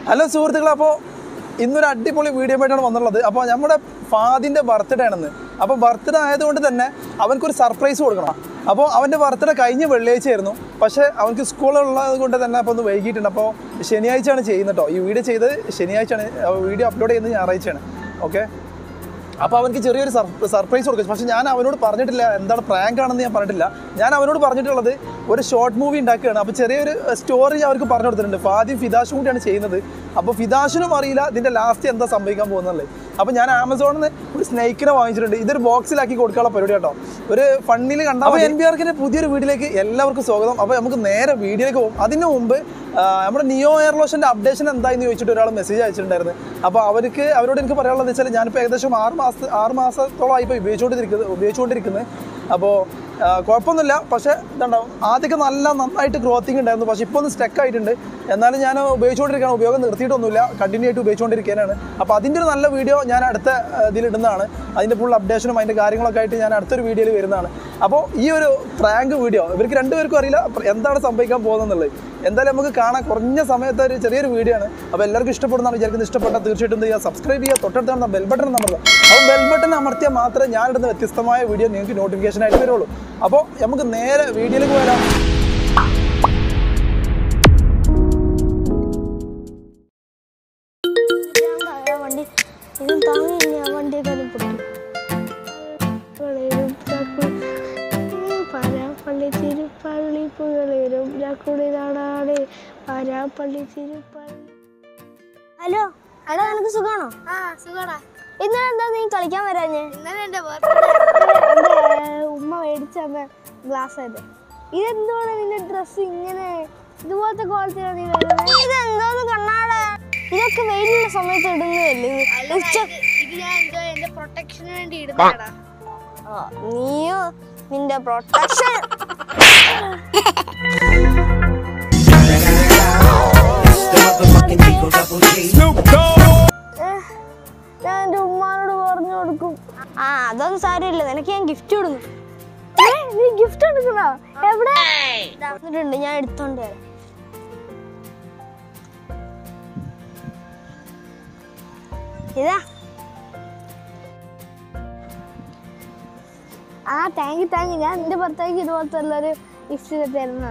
hello സുഹൃത്തുക്കളെ അപ്പോൾ ഇന്നൊരു അടിപൊളി വീഡിയോ ആയിട്ടാണ് വന്നുള്ളത് അപ്പോൾ നമ്മുടെ ഫാദിൻ്റെ ബർത്ത്ഡേ ആണെന്ന് അപ്പോൾ ബർത്ത്ഡേ ആയതുകൊണ്ട് തന്നെ അവനക്കൊരു സർപ്രൈസ് കൊടുക്കണം അപ്പോൾ അവൻ്റെ ബർത്ത്ഡേ കഴിഞ്ഞ വെള്ളിയാഴ്ച ആയിരുന്നു പക്ഷേ അവനക്ക് സ്കൂളുള്ളത് കൊണ്ട് തന്നെ അപ്പോൾ ഒന്ന് വൈകിട്ടുണ്ട് അപ്പോൾ ശനിയാഴ്ചയാണ് ചെയ്യുന്നത് കേട്ടോ ഈ വീഡിയോ ചെയ്ത് ശനിയാഴ്ചയാണ് വീഡിയോ അപ്ലോഡ് ചെയ്യുന്നത് ഞായറാഴ്ചയാണ് ഓക്കെ അപ്പോൾ അവനക്ക് ചെറിയൊരു സർപ്രൈസ് കൊടുക്കും പക്ഷേ ഞാൻ അവനോട് പറഞ്ഞിട്ടില്ല എന്താണ് പ്രാങ്ക് ആണെന്ന് ഞാൻ പറഞ്ഞിട്ടില്ല ഞാൻ അവനോട് പറഞ്ഞിട്ടുള്ളത് ഒരു ഷോർട്ട് മൂവി ഉണ്ടാക്കുകയാണ് അപ്പോൾ ചെറിയൊരു സ്റ്റോറി അവർക്ക് പറഞ്ഞു കൊടുത്തിട്ടുണ്ട് അപ്പോൾ ആദ്യം ഫിദാഷും കൂടിയാണ് ചെയ്യുന്നത് അപ്പോൾ ഫിദാഷിനും അറിയില്ല ഇതിൻ്റെ ലാസ്റ്റ് എന്താ സംഭവിക്കാൻ പോകുന്നുള്ളത് അപ്പോൾ ഞാൻ ആമസോണിൽ നിന്ന് ഒരു സ്നേക്കിനെ വാങ്ങിച്ചിട്ടുണ്ട് ഇതൊരു ബോക്സിലാക്കി കൊടുക്കാനുള്ള പരിപാടി കേട്ടോ ഒരു ഫണ്ണിൽ കണ്ട അപ്പോൾ എൻ ബി ആർക്കിൻ്റെ പുതിയൊരു വീഡിയോയിലേക്ക് എല്ലാവർക്കും സ്വാഗതം അപ്പോൾ നമുക്ക് നേരെ വീഡിയോയിലേക്ക് പോകും അതിന് മുമ്പ് ആ, നമ്മുടെ നിയോ എയർലോഷൻ്റെ അപ്ഡേഷൻ എന്തായെന്ന് ചോദിച്ചിട്ട് ഒരാൾ മെസ്സേജ് അയച്ചിട്ടുണ്ടായിരുന്നു അപ്പോൾ അവർക്ക് അവരോട് എനിക്ക് പറയാനുള്ളത് വെച്ചാൽ ഞാനിപ്പോൾ ഏകദേശം ആറ് മാസ ആറ് മാസത്തോളമായി ഇപ്പോൾ ഉപയോഗിച്ചുകൊണ്ടിരിക്കുന്നത് ഉപയോഗിച്ചുകൊണ്ടിരിക്കുന്നത് അപ്പോൾ ആ, കുഴപ്പമൊന്നുമില്ല പക്ഷേ ഇതുണ്ടാവും ആദ്യമൊക്കെ നല്ല നന്നായിട്ട് ഗ്രോത്തിങ് ഉണ്ടായിരുന്നു പക്ഷേ ഇപ്പോൾ ഒന്ന് സ്റ്റക്ക് ആയിട്ടുണ്ട് എന്നാലും ഞാൻ ഉപയോഗിച്ചുകൊണ്ടിരിക്കുകയാണ് ഉപയോഗം നിർത്തിയിട്ടൊന്നുമില്ല കണ്ടിന്യൂ ആയിട്ട് ഉപയോഗിച്ചുകൊണ്ടിരിക്കാനാണ് അപ്പോൾ അതിൻ്റെ ഒരു നല്ല വീഡിയോ ഞാൻ അടുത്ത ആ, ഇതിലിടുന്നതാണ് അതിൻ്റെ ഫുൾ അപ്ഡേഷനും അതിൻ്റെ കാര്യങ്ങളൊക്കെ ആയിട്ട് ഞാൻ അടുത്തൊരു വീഡിയോയിൽ വരുന്നതാണ് അപ്പോൾ ഈ ഒരു പ്രാങ്ക് വീഡിയോ ഇവർക്ക് രണ്ടുപേർക്കും അറിയില്ല എന്താണ് സംഭവിക്കാൻ പോകുന്നത് എന്തായാലും നമുക്ക് കാണാൻ കുറഞ്ഞ സമയത്ത് ഒരു ചെറിയൊരു വീഡിയോ ആണ് അപ്പോൾ എല്ലാവർക്കും ഇഷ്ടപ്പെടുന്നതാണ് വിചാരിക്കുന്നത് ഇഷ്ടപ്പെട്ടാൽ തീർച്ചയായിട്ടും എന്ത് ചെയ്യുക സബ്സ്ക്രൈബ് ചെയ്യുക തൊട്ടടുത്താണ് ബെൽ ബട്ടൺ നമ്പർ അപ്പോൾ ബെൽ ബട്ടൺ അമർത്തിയാൽ മാത്രമേ ഞാൻ ഇടുന്ന വ്യത്യസ്തമായ വീഡിയോ നിങ്ങൾക്ക് നോട്ടിഫിക്കേഷൻ ആയിട്ട് വരുള്ളൂ അപ്പോൾ നമുക്ക് നേരെ വീഡിയോയിലേക്ക് പോയാലോ ആ വണ്ടി ഇത് താങ്ങില്ല ആ വണ്ടിയെക്കാളും പൊട്ടി വളരും ചാക്കുളി പാരാപ്പള്ളി തിരുപ്പള്ളി പുകളേരും ചാക്കുളി നാടാട് പാരാപ്പള്ളി തിരുപ്പള്ളി ഹലോ ഹലോ നിനക്ക് സുഖാണോ ആ സുഖടാ ഇന്നലെ എന്താ നീ കളിക്കാൻ വരാഞ്ഞേ ഇന്നലെ എന്റെ എന്റെ ഉമ്മ മേടിച്ച ഗ്ലാസ് ആയത് ഇതെന്താണ് നിന്റെ ഡ്രസ് ഇങ്ങനെ ഇതുപോലത്തെ ക്വാളിറ്റിയാണ് നീ വരുന്നത് ഇതെന്തോന്ന് കണ്ണാട ഇതൊക്കെ വെയിലുള്ള സമയത്ത് ഇടുന്നതല്ലേ ഇത് ഉച്ച ഇത് ഞാൻ എന്തോ എന്റെ പ്രൊട്ടക്ഷന് വേണ്ടി ഇടുന്നതാടാ ആ, നീയോ നിന്റെ പ്രൊട്ടക്ഷൻ ഞാൻ എന്റെ ഉമ്മാനോട് പറഞ്ഞു കൊടുക്കും ആ അതൊന്നും സാരമില്ല നിനക്ക് ഞാൻ ഗിഫ്റ്റ് കൊടുക്കും ഏ, നീ ഗിഫ്റ്റ് എടുക്കണോ എവിടെ എന്നിട്ടുണ്ട് ഞാൻ എടുത്തോണ്ട് വരാം ഇതാ ആ താങ്ക് യു താങ്ക് യു ഞാൻ എന്റെ ഭർത്താവിക്ക് ഇതുപോലത്തെ ഉള്ളൊരു ഗിഫ്റ്റ് തരുന്നതാ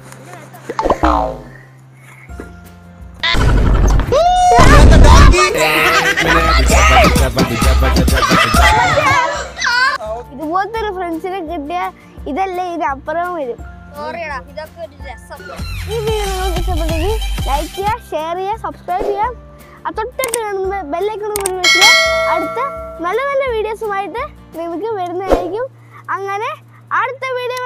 ഇതുപോലത്തെ ഒരു ഫ്രണ്ട്സിനെ കിട്ടിയ ഇതല്ലേ ഇതിനപ്പുറം വരും സോറിയടാ ഇതൊക്കെ ഒരു രസം ഈ വീഡിയോ നിങ്ങൾക്ക് ഇഷ്ടപ്പെട്ടെങ്കിൽ ലൈക്ക് ചെയ്യുക ഷെയർ ചെയ്യുക സബ്സ്ക്രൈബ് ചെയ്യുക ആ തൊട്ടടുത്ത് കാണുന്ന ബെല്ലൈക്കണം കൂടി വെച്ചാൽ അടുത്ത നല്ല നല്ല വീഡിയോസുമായിട്ട് നിങ്ങൾക്ക് വരുന്നതായിരിക്കും അങ്ങനെ അടുത്ത വീഡിയോ